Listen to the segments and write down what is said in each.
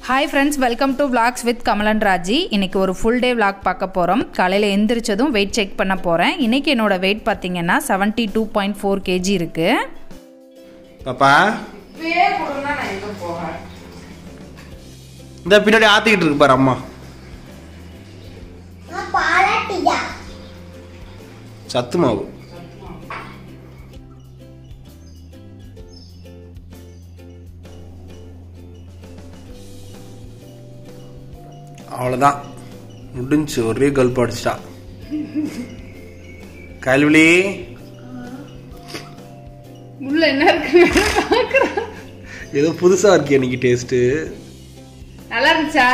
Hi friends welcome to vlogs with Kamalan Raji இன்னைக்கு ஒரு full day vlog பார்க்க போகிறோம் காலையில் எந்திரிச்சதும் வெயிட் செக் பண்ண போகிறேன் இன்னைக்கு என்னோட வெயிட் பார்த்தீங்கன்னா seventy two point four KG இருக்குது பாப்பா இந்த பின்னாடி ஆத்திக்கிட்டு இருக்கு பாரு அம்மா பாராட்டியா சத்து மாவு அவ்வளோதான் முடிஞ்சு ஒரே கல்ப் அடிச்சிட்டா கல்விழி உள்ள என்ன இருக்கு ஏதோ புதுசா இருக்கு எனக்கு டேஸ்ட்டு நல்லா இருந்துச்சா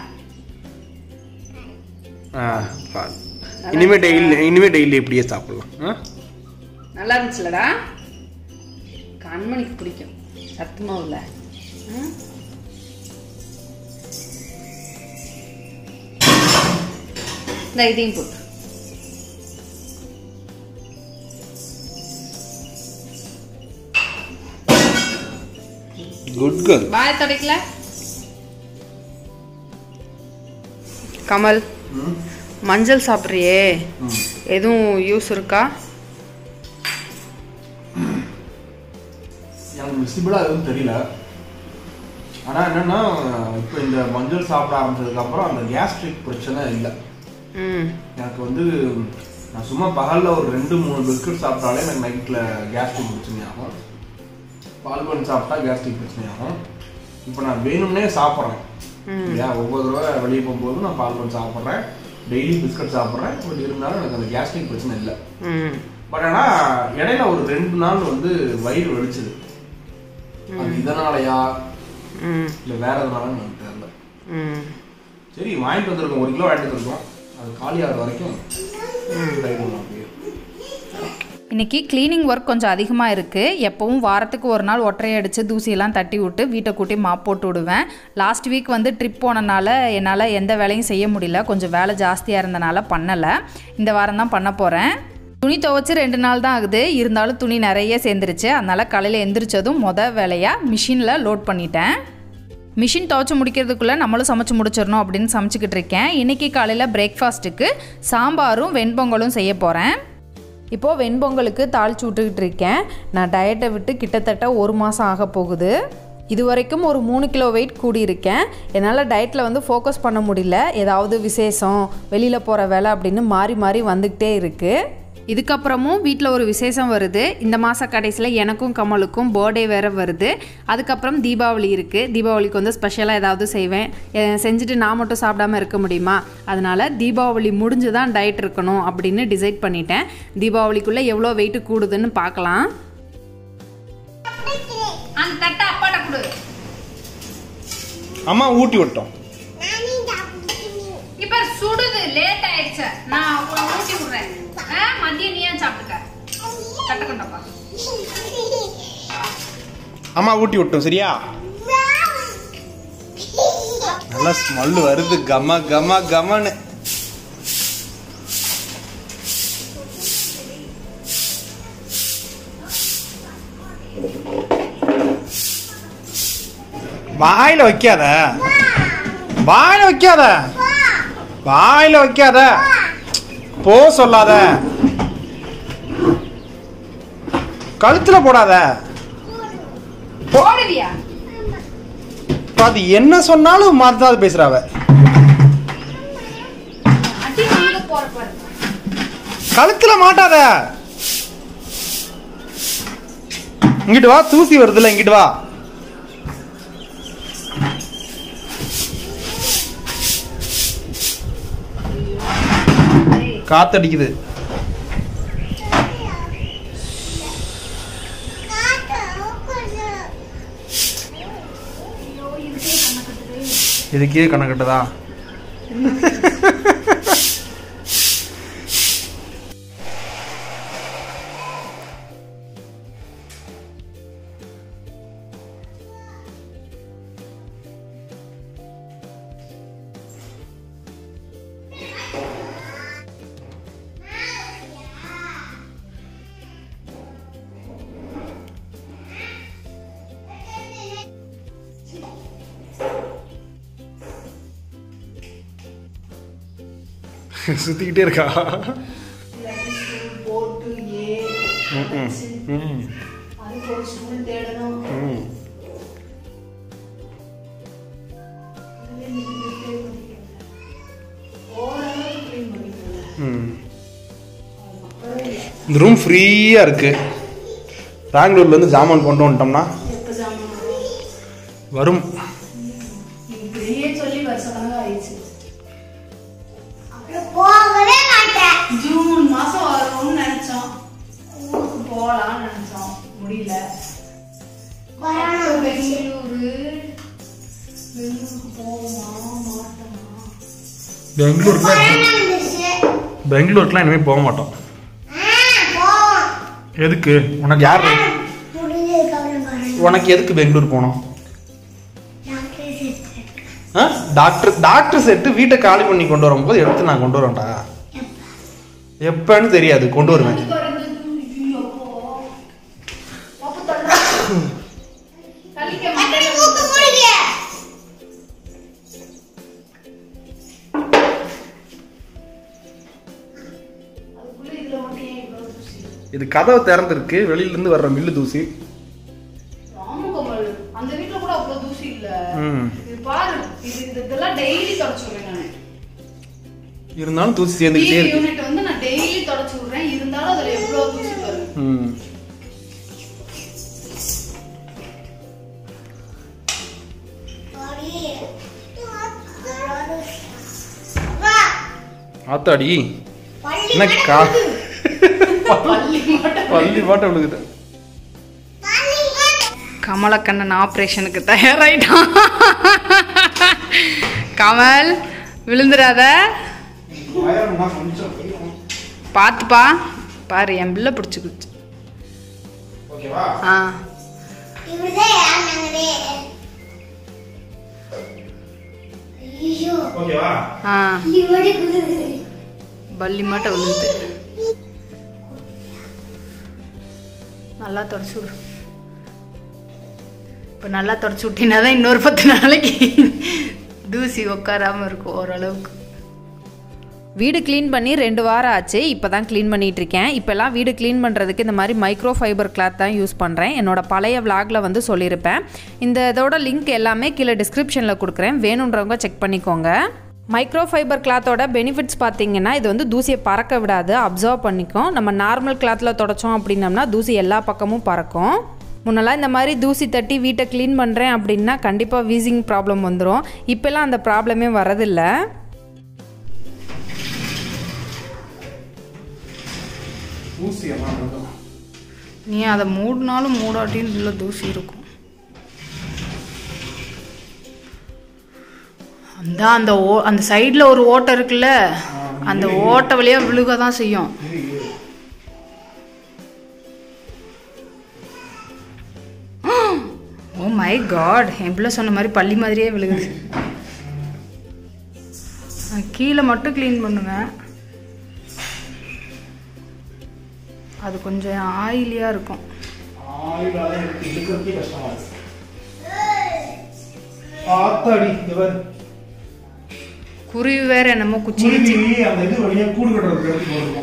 ஆ பாரு. இனிமே டெய்லி இனிமே டெய்லி இப்படியே சாப்பிடலாம் ஆ நல்லா இருந்துச்சுலடா கண்மணிக்கு பிடிக்கும் சத்து மாவுல இந்த இதையும் போட்டு குட் கேர்ள் வாய தொடக்கல கமல் மஞ்சள் சாப்பிட்றியே எதுவும் யூஸ் இருக்கா எனக்கு விசிபிளாக எதுவும் தெரியல ஆனால் என்னன்னா இப்போ இந்த மஞ்சள் சாப்பிட ஆரம்பிச்சதுக்கு அப்புறம் அந்த கேஸ்ட்ரிக் பிரச்சனை இல்லை ம் எனக்கு வந்து நான் சும்மா பகலில் ஒரு ரெண்டு மூணு பிஸ்கட் சாப்பிட்டாலே எனக்கு நைட்டில் கேஸ்ட்ரிக் பிரச்சனை ஆகும் பால் பண்ணி சாப்பிட்டா கேஸ்ட்ரிக் பிரச்சனை ஆகும் இப்போ நான் வேணும்னே சாப்பிட்றேன் இல்லையா ஒவ்வொரு தடவை வெளியே போகும்போது நான் பால் பண்ணி சாப்பிட்றேன் டெய்லி பிஸ்கட் சாப்பிட்றேன் பட் இருந்தாலும் எனக்கு அந்த கேஸ்ட்ரிக் பிரச்சனை இல்லை ம் பட் ஆனால் இடையில ஒரு ரெண்டு நாள் வந்து வயிறு வலிச்சுது அது இதனாலயா ம் இல்லை வேற எதனாலன்னு எனக்கு தெரியல ம் சரி வாங்கிட்டு வந்திருக்கோம் ஒரு கிலோ வாங்கிட்டு வந்திருக்கோம் அது காலி ஆகிற வரைக்கும் try பண்ணலாம் அப்படியே இன்னைக்கு க்ளீனிங் ஒர்க் கொஞ்சம் அதிகமாக இருக்குது எப்போவும் வாரத்துக்கு ஒரு நாள் ஒற்றை அடித்து தூசியெல்லாம் தட்டி விட்டு வீட்டை கூட்டி மாப் போட்டு விடுவேன் லாஸ்ட் வீக் வந்து ட்ரிப் போனனால என்னால் எந்த வேலையும் செய்ய முடியல கொஞ்சம் வேலை ஜாஸ்தியாக இருந்தனால பண்ணலை இந்த வாரம் தான் பண்ண போகிறேன் துணி துவைச்சு ரெண்டு நாள் தான் ஆகுது இருந்தாலும் துணி நிறைய சேர்ந்துருச்சு அதனால் காலையில் எந்திரிச்சதும் மொதல் வேலையாக மிஷினில் லோட் பண்ணிட்டேன் மிஷின் துவைச்சு முடிக்கிறதுக்குள்ளே நம்மளும் சமைச்சு முடிச்சிடணும் அப்படின்னு சமைச்சிக்கிட்டு இருக்கேன் இன்றைக்கி காலையில் பிரேக்ஃபாஸ்ட்டுக்கு சாம்பாரும் வெண்பொங்கலும் செய்ய போகிறேன் இப்போது வெண்பொங்கலுக்கு தாளிச்சு விட்டுக்கிட்டு இருக்கேன் நான் டயட்டை விட்டு கிட்டத்தட்ட ஒரு மாதம் ஆக போகுது இது வரைக்கும் ஒரு மூணு கிலோ வெயிட் கூடியிருக்கேன் என்னால் டயட்டில் வந்து ஃபோக்கஸ் பண்ண முடியல ஏதாவது விசேஷம் வெளியில் போகிற வேலை அப்படின்னு மாறி மாறி வந்துக்கிட்டே இருக்குது இதுக்கப்புறமும் வீட்டில் ஒரு விசேஷம் வருது இந்த மாத கடைசியில் எனக்கும் கமலுக்கும் பர்த்டே வேறு வருது அதுக்கப்புறம் தீபாவளி இருக்குது தீபாவளிக்கு வந்து ஸ்பெஷலாக ஏதாவது செய்வேன் எ- செஞ்சுட்டு நான் மட்டும் சாப்பிடாம இருக்க முடியுமா அதனால் தீபாவளி முடிஞ்சு தான் டயட் இருக்கணும் அப்படின்னு டிசைட் பண்ணிட்டேன் தீபாவளிக்குள்ளே எவ்வளோ வெயிட் கூடுதுன்னு பார்க்கலாம் அந்த தட்டை அப்பாட்ட கொடு அம்மா ஊட்டி விட்டோம் நானே சாப்பிடுறேன் இப்போ சுடுது லேட் ஆயிடுச்சு நான் ஊட்டி விடுறேன் மதியம் நீ ஏன் சாப்பிட்டுக்க தட்டை கொண்டப்பா அம்மா ஊட்டி விட்டோம் சரியா நல்லா ஸ்மெல் வருது கம கம கமன்னு வாயில வைக்காத வாயில வைக்காத வாயில வைக்காத போ சொல்லாத கழுத்துல போடாத போடுவியா இப்ப அது என்ன சொன்னாலும் மாத்தாது பேசுறாவ அடி வாங்க போற பாரு கழுத்துல மாட்டாத இங்கிட்டு வா தூசி வருதுல்ல இங்கிட்டு வா காத்தடிக்குது இதுக்கே கணக்கட்டுதா சுற்றிக்கிட்டே இருக்கா போட்டு ஏ ம் ம் அதுக்கு ஒரு ஸ்டூல் தேடணும் ம் ஓரளவுக்கு க்ளீன் பண்ணிக்கலாம் ம் இந்த ரூம் ஃப்ரீயாக இருக்கு பெங்களூர்லேருந்து ஜாமான் கொண்டு வந்துட்டோம்னா எப்போ ஜாமான் வரும்? வரும் இப்படியே சொல்லி வருஷக்கணக்காக ஆயிடுச்சு அப்புறம் போகவே மாட்டேன் ஜூன் மாசம் வரும்னு நினைச்சோம் போலாம்னு நினைச்சோம் முடியல வரணும் பெங்களூரு பெங்களூருக்கு போவோமா மாட்டோமா பெங்களூருக்குலாம் வரணும் இருந்துச்சு. பெங்களூருக்குலாம் இனிமேல் போக மாட்டோம் ஆ, போவோம். எதுக்கு உனக்கு யார் முடிஞ்சதுக்கு அப்புறம் வரணும். உனக்கு எதுக்கு பெங்களூர் போகணும் டாக்டர் செத்து. ஆ டாக்டர் டாக்டர் செட்டு வீட்டை காலி பண்ணி கொண்டு வரும்போது எடுத்து நான் கொண்டு வரேன்டா எப்பன்னு தெரியாது கொண்டு வருவேன் அத்தை, மூக்கு மூடுங்க. இது கதவு திறந்துருக்கு வெளியில இருந்து வர்ற மில்லு தூசி ராமகமல் அந்த வீட்ல கூட அவ்வளவு தூசி இல்ல ம் இது பாரு இது இது- இதெல்லாம் டெய்லி தொடச்சு விடுறேன் நானு இருந்தாலும் தூசி சேர்ந்துக்கிட்டே இருக்கு யூனிட் வந்து நான் டெய்லி தொடச்சு விடுறேன் இருந்தாலும் அதுல எவ்வளவு தூசி பாரு ம் அடி. வா. ஆத்தாடி பள்ளி என்ன மடக்கு. கா பள்ளி மட்டும் பள்ளி பாட்ட விழுகுது பள்ளி மடக்கு. கமலக்கண்ணன் ஆப்ரேஷனுக்கு தயாராயிட்டான் கமல் விழுந்துடாத பார்த்துப்பா பாரு என் பிள்ளை பிடிச்சிக்கிச்சு ஓகேவா ஆ இவருதான் ஏறினாங்களே. ஐயோ ஓகேவா ஆ இவரு குதிரை. பள்ளி மாட்ட விழுந்து நல்லா தொடச்சு விடு இப்போ நல்லா தொடச்சு விட்டினா தான் இன்னொரு பத்து நாளைக்கு தூசி உட்காராம இருக்கும் ஓரளவுக்கு வீடு க்ளீன் பண்ணி ரெண்டு வாரம் ஆச்சு இப்போ தான் க்ளீன் பண்ணிட்டு இருக்கேன் இப்போல்லாம் வீடு க்ளீன் பண்ணுறதுக்கு இந்த மாதிரி மைக்ரோ ஃபைபர் கிளாத் தான் யூஸ் பண்ணுறேன் என்னோட பழைய விலாகில் வந்து சொல்லியிருப்பேன் இந்த இதோட லிங்க் எல்லாமே கீழே டிஸ்கிரிப்ஷனில் கொடுக்குறேன் வேணுன்றவங்க செக் பண்ணிக்கோங்க மைக்ரோ ஃபைபர் கிளாத்தோட பெனிஃபிட்ஸ் பார்த்தீங்கன்னா இது வந்து தூசியை பறக்க விடாது அப்சர்வ் பண்ணிக்கும் நம்ம நார்மல் கிளாத்தில் தொடச்சோம் அப்படின்னம்னா தூசி எல்லா பக்கமும் பறக்கும் முன்னெல்லாம் இந்த மாதிரி தூசி தட்டி வீட்டை க்ளீன் பண்ணுறேன் அப்படின்னா கண்டிப்பாக வீசிங் ப்ராப்ளம் வந்துடும் இப்போல்லாம் அந்த ப்ராப்ளமே வரதில்லை ஊசி எல்லாம் விழுகும். நீ அதை மூடினாலும் மூடாட்டியும் உள்ள தூசி இருக்கும் அந்த அந்த ஓ அந்த சைடில் ஒரு ஓட்டை இருக்குல்ல அந்த ஓட்டை வழியாக விழுக தான் செய்யும் ஓ மை காட் என் பிள்ளை சொன்ன மாதிரி பள்ளி மாதிரியே விழுகுது நான் கீழே மட்டும் க்ளீன் பண்ணுவேன் அது கொஞ்சம் ஆயிலியாக இருக்கும் ஆயிலாத இருக்கு, இழுக்கறதுக்கே கஷ்டமா இருக்கு. ஆத்தாடி இங்க பாரு. குருவி வேற என்னமோ குச்சி வச்சு குருவி அந்த இது வழியா கூடு கட்டுறதுக்கு எடுத்து போட்டுருக்கோம்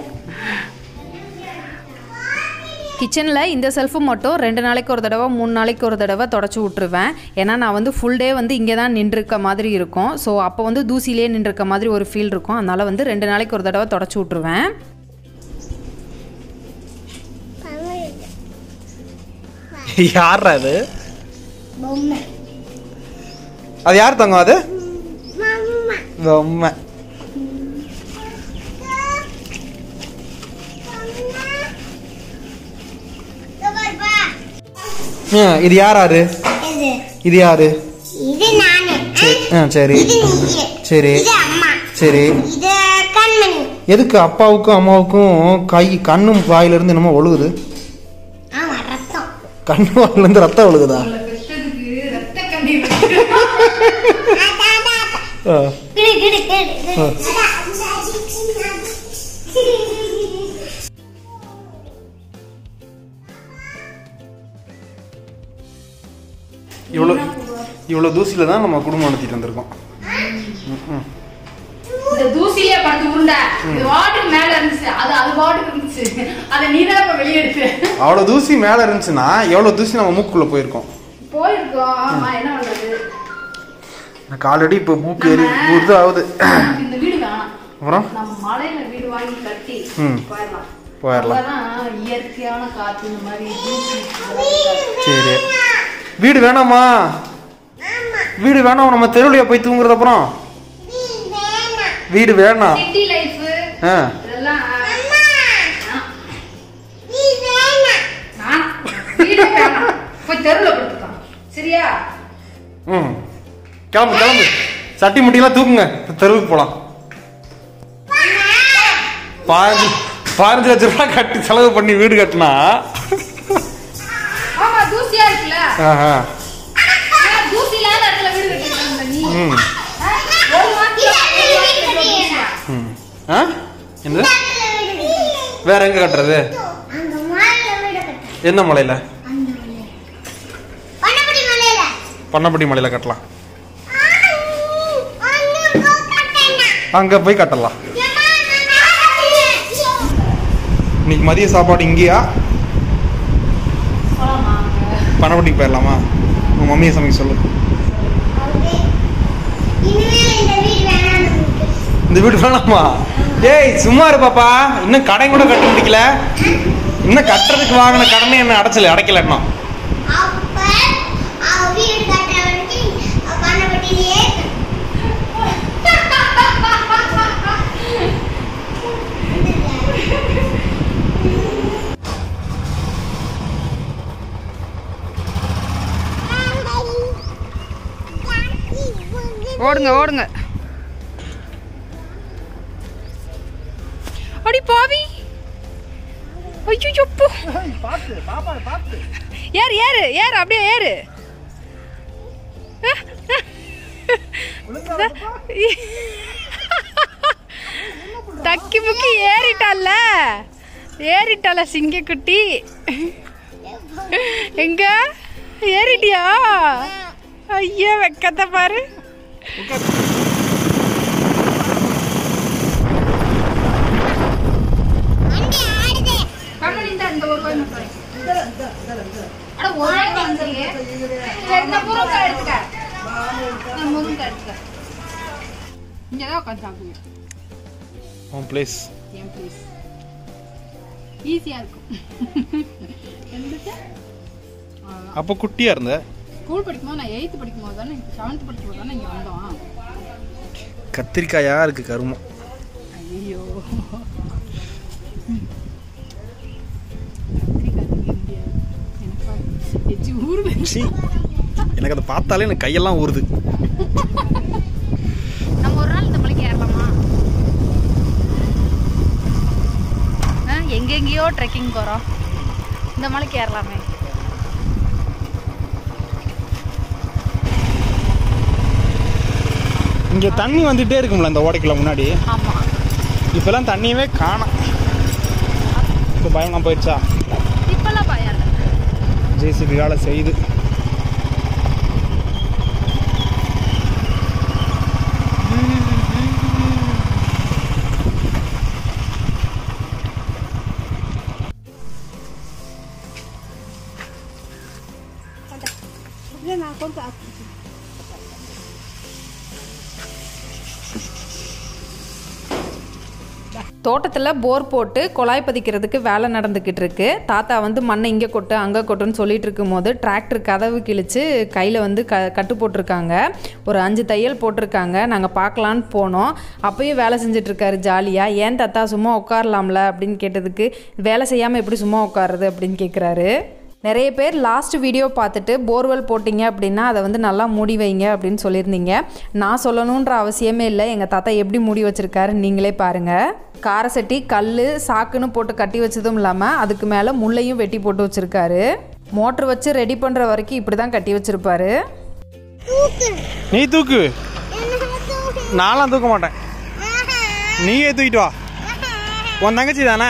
கிச்சனில் இந்த செல்ஃபு மட்டும் ரெண்டு நாளைக்கு ஒரு தடவை மூணு நாளைக்கு ஒரு தடவை தொடச்சி விட்ருவேன் ஏன்னா நான் வந்து ஃபுல் டே வந்து இங்கே தான் நின்றுருக்க மாதிரி இருக்கும் ஸோ அப்போ வந்து தூசிலே நின்றுருக்க மாதிரி ஒரு ஃபீல் இருக்கும் அதனால் வந்து ரெண்டு நாளைக்கு ஒரு தடவை தொடச்சி விட்ருவேன் யார் அது பொம்மை அது யார் தங்கம் அது மாமா பொம்மை ஆ, இது யார் ஆறு இது இது யாரு இது நானு சரி ஆ சரி இது நீங்க சரி இது அம்மா சரி இது கண்மணி எதுக்கு அப்பாவுக்கும் அம்மாவுக்கும் கை கண்ணும் வாயிலிருந்து என்னமோ ஒழுகுது ஆமா ரத்தம் கண்ணு வாயிலிருந்து ரத்தம் ஒழுகுதா ஆ. கிடு கிடு கிடு கிடு. ஆ. இவ்வளோ இவ்வளோ தூசியில் தான் நம்ம குடும்பம் நடத்திட்டு வந்திருக்கோம் ம்ம். இந்த தூசியிலே படுத்து உருண்டை இது வாட்டுக்கு மேல இருந்துச்சு அது அது வாட்டுக்கு இருந்துச்சு அதை நீ தான் இப்ப வெளியெடுத்து அவ்வளோ தூசி மேலே இருந்துச்சுன்னா எவ்வளோ தூசி நம்ம மூக்குக்குள்ளே போயிருக்கோம் போயிருக்கோம் ஆமா என்ன பண்றது எனக்கு ஆல்ரெடி இப்போ மூக்கு எரி இது ஆகுது நமக்கு இந்த வீடு வேணாம் அப்புறம் நம்ம மலையில வீடு வாங்கி கட்டி ம். போயிடலாம் போயிடலாம். அப்பதான் இயற்கையான காத்து இந்த மாதிரி தூசி இதெல்லாம் இருக்காது. சரி வீடு வேணாமா வீடு வேணாம் நம்ம தெருவுலையா போய் தூங்குறது அப்புறம் வீடு வேணாம் சிட்டி லைஃப் ஆ இதெல்லாம் நான் வீடு வேணாம் போய் தெருவுல படுத்துக்கலாம் சரியா ம் கிளம்பு கிளம்பு சட்டி முட்டியெல்லாம் தூக்குங்க தெருவுக்கு போகலாம் பாஞ்சு பதினஞ்சு லட்ச ரூபா கட்டி செலவு பண்ணி வீடு கட்டினா ஆமா தூசியா இருக்குல்ல ஆஹா ஆ, தூசி இல்லாத இடத்துல வீடு கட்டிக்கலாம் நீ ம் ஆ, ஒரு மாசத்துல ஒரு மாசத்துல தூசியா? ம் ஆ என்னது வேற எங்க கட்டுறது அந்த மலையில வீடு கட்ட எந்த மலையில அந்த மலையில பண்ணபடி மலையில பண்ணப்பட்டி மலையில கட்டலாம் அங்க கட்டேன்னா அங்க போய் கட்டலாம் ஏமா இன்னைக்கு மதிய சாப்பாடு இங்கேயா போலாமா அங்க? பண்ணப்பட்டிக்கு போயிடலாமா உங்க மம்மியை சமைக்க சொல்லு இனிமேல் இந்த வீடு வேணாம் நமக்கு இந்த வீடு வேணாமா ஏய் சும்மா இரு பாப்பா இன்னும் கடை கூட கட்ட முடிக்கல இன்னும் கட்டுறதுக்கு வாங்கின கடனே என்ன அடைச்சல அடைக்கல இன்னும் அப்ப அவ வீடு கட்டுற வரைக்கும் பண்ணபடியிலே ஓடுங்க ஓடுங்க அடி பாவி ஐயோ போ ஏறு ஏறு ஏறு அப்படியே ஏறு தக்கி முக்கி ஏறிட்டால ஏறிட்டால சிங்கக்குட்டி எங்க ஏறிட்டியா ஐயா வெக்கத்தை பாரு வண்டி ஆடுதே கண்ணன் இந்த இந்த ஒரு கோயில் மட்டும் அட ஒரே வந்துருங்க இந்த முருங்கை எடுத்துக்க இந்த முருங்கை எடுத்துக்க இங்க தான் உட்காந்து சாப்பிடுங்க உன் பிளேஸ் என் ப்ளீஸ் ஈஸியாக இருக்கும் எந்திரிச்சு அப்போ குட்டியா இருந்த ஸ்கூல் படிக்கும்போது நான் எயித்து படிக்கும்போது தானே செவன்த் படிக்கும்போது தானே இங்கே வந்தோம் கத்திரிக்காயா இருக்கு கருமம் ஐயோ கத்திரிக்காய் திங்க முடியாது எனக்கு பாரு, எச்சி ஊறுது சீ, எனக்கு அதை பார்த்தாலே எனக்கு கையெல்லாம் ஊறுது நம்ம ஒரு நாள் இந்த மலைக்கு ஏறலாமா ஆ, எங்கெங்கேயோ ட்ரெக்கிங் போகிறோம் இந்த மலைக்கு ஏறலாமே இங்க தண்ணி வந்துட்டே இருக்கும்ல இந்த ஓடைக்குள்ள முன்னாடி ஆமாம் இப்பெல்லாம் தண்ணியவே காணோம் இப்போ பயம்லாம் போயிடுச்சா இப்போல்லாம் பயம் இல்லை ஜேசிபி வேலை செய்யுது தோட்டத்தில் போர் போட்டு குழாய் பதிக்கிறதுக்கு வேலை நடந்துக்கிட்டு இருக்கு தாத்தா வந்து மண்ணை இங்கே கொட்டு அங்கே கொட்டுன்னு சொல்லிட்டு இருக்கும்போது டிராக்டர் கதவு கிழிச்சு கையில் வந்து க கட்டு போட்டிருக்காங்க ஒரு அஞ்சு தையல் போட்டிருக்காங்க நாங்கள் பார்க்கலான்னு போனோம் அப்பயும் வேலை செஞ்சுட்டு இருக்காரு ஜாலியாக ஏன் தாத்தா சும்மா உட்காரலாம்ல அப்படின்னு கேட்டதுக்கு வேலை செய்யாமல் எப்படி சும்மா உட்காருறது அப்படின்னு கேட்குறாரு நிறைய பேர் லாஸ்ட் வீடியோ பார்த்துட்டு போர்வெல் போட்டிங்க அப்படின்னா அதை வந்து நல்லா மூடி வைங்க அப்படின்னு சொல்லியிருந்தீங்க நான் சொல்லணுன்ற அவசியமே இல்லை எங்கள் தாத்தா எப்படி மூடி வச்சிருக்காரு நீங்களே பாருங்கள் காரசட்டி கல் சாக்குன்னு போட்டு கட்டி வச்சதும் இல்லாமல் அதுக்கு மேலே முள்ளையும் வெட்டி போட்டு வச்சுருக்காரு மோட்ரு வச்சு ரெடி பண்ணுற வரைக்கும் இப்படி தான் கட்டி வச்சுருப்பாரு தூக்கு நீ தூக்கு என்ன தூக்கு நான்லாம் தூக்க மாட்டேன் நீயே தூக்கிட்டு வா உன் தங்கச்சி தானே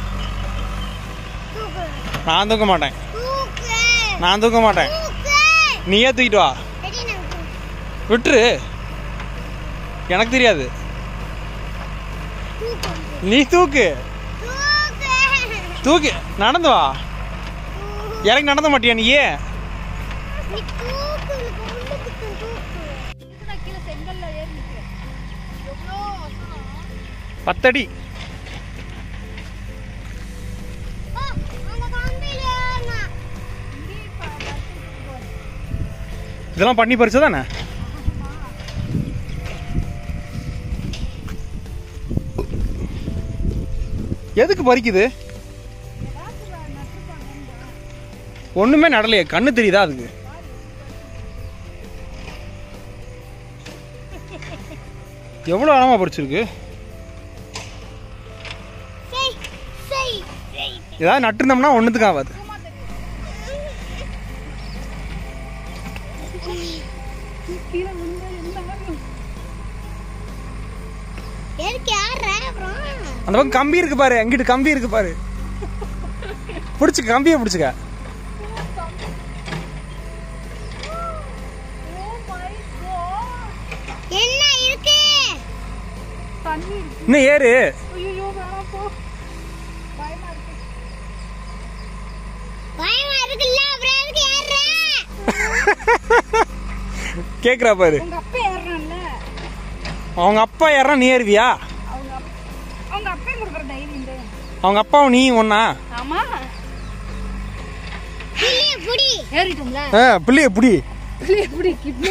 நான் தூக்க மாட்டேன் தூக்கு நான் தூக்க மாட்டேன் தூக்கு நீயே தூக்கிட்டு வா ரெடி நான் தூக்கு விட்டுரு எனக்கு தெரியாது தூக்கு நீ தூக்கு தூக்கு தூக்கு நடந்து வா இறங்கி நடந்த மாட்டியா நீ நீ தூக்கு கொண்டு தூக்கு கீழே செங்கல்ல ஏறி நிக்க எவ்வளோ பத்தடி அந்த கம்பியில ஏறினா இதெல்லாம் பண்ணி பறிச்சா தானே எதுக்கு பறிக்குது ஒண்ணுமே நடலையே கண்ணு தெரியுதா அதுக்கு எவ்வளோ ஆழமா பறிச்சிருக்கு செய் செய் செய் ஏதாவது நட்டுருந்தோம்னா ஒன்றுத்துக்கு ஆகாது எதுக்கு யார் அப்புறம் அந்த பக்கம் கம்பி இருக்கு பாரு அங்கிட்டு கம்பி இருக்கு பாரு பிடிச்சிக்க கம்பியை பிடிச்சிக்க என்ன இருக்கு இன்னும் ஏறு பயமா இருக்குல்ல அப்புறம் எதுக்கு ஏறுற கேக்குறா பாரு உங்க அப்பா ஏறான்ல அவங்க அப்பா யாரா நீ ஏறுவியா அவங்க அப்- அவங்க அப்பையும் கொடுக்குற தைரியம் இந்த அவங்க அப்பாவும் நீ ஒன்னா ஆமா புடி புடி ஏறிட்டோம்ல ஆ பிள்ளைய புடி எப்படி கிட்னி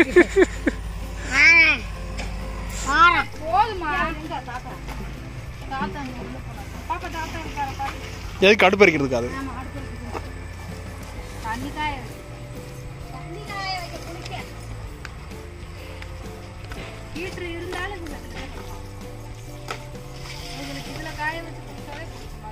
ஆறேன் ஆறேன் போதுமா எங்க தாத்தா தாத்தா அங்க உள்ள போனாங்க. பாப்பா தாத்தா இருக்காரு பாரு எதுக்கு அடுப்பு பறிக்கிறதுக்கு அது ஆமா அடுத்து தண்ணி காய வை. தண்ணி காய வைக்க குளிக்க ஹீட்ரு இருந்தாலும் இதுல உங்களுக்கு இதுல காய வச்சு குடிச்சாலே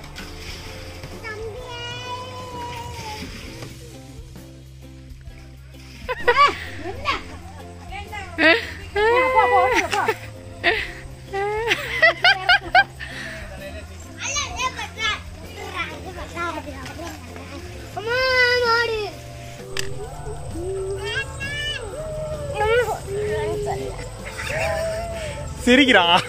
அம்மா மாடு சிரிக்கிறான்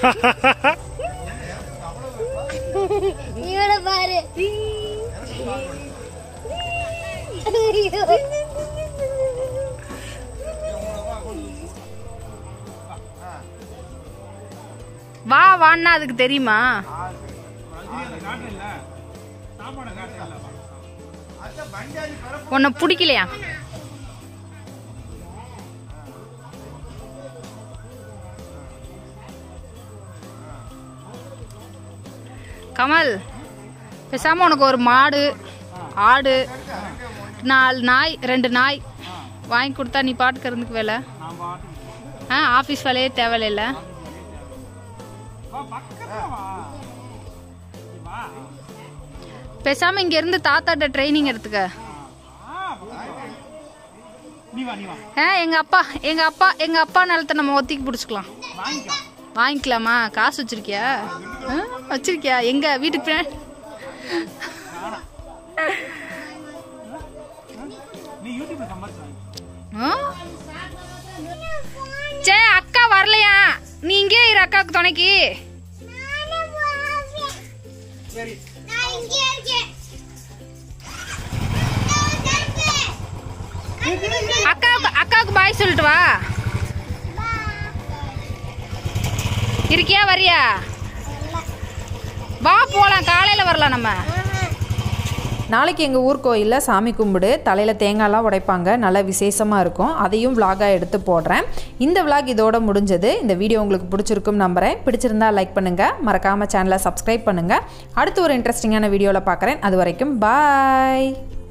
இவட பாரு வா வான்னா அதுக்கு தெரியுமா உன்னை பிடிக்கலையா கமல் பேசாம உனக்கு ஒரு மாடு ஆடு நாலு நாய் ரெண்டு நாய் வாங்கி கொடுத்தா நீ பாட்டுக்கு இருந்துக்கு வேலை ஆ ஆஃபீஸ் வேலையே தேவையில்ல பேசாம இங்க இருந்து தாத்தாட்ட ட்ரைனிங் எடுத்துக்க ஆ எங்க அப்பா எங்க அப்பா எங்க அப்பா நிலத்தை நம்ம ஒத்திக்கு பிடிச்சிக்கலாம் வாங்கிக்கலாமா காசு வச்சிருக்கியா ஆ, வச்சிருக்கியா எங்க வீட்டுக்கு பின்னாடி ஆ? சே அக்கா வரலையா நீ இங்கே இரு அக்காவுக்கு துணைக்கு நான் இங்கே இருக்கேன் அக்காவுக்கு அக்காவுக்கு பாய் சொல்லிட்டு வா இருக்கியா வரியா வா போலாம் காலையில வரலாம் நம்ம நாளைக்கு எங்கள் ஊர் கோயிலில் சாமி கும்பிடு தலையில் தேங்காய்லாம் உடைப்பாங்க நல்லா விசேஷமாக இருக்கும் அதையும் விலாகாக எடுத்து போடுறேன் இந்த விலாக் இதோட முடிஞ்சது இந்த வீடியோ உங்களுக்கு பிடிச்சிருக்கும் நம்புறேன் பிடிச்சிருந்தா லைக் பண்ணுங்கள் மறக்காமல் சேனலை சப்ஸ்கிரைப் பண்ணுங்கள் அடுத்து ஒரு இன்ட்ரெஸ்டிங்கான வீடியோவில் பார்க்குறேன் அது வரைக்கும் பாய்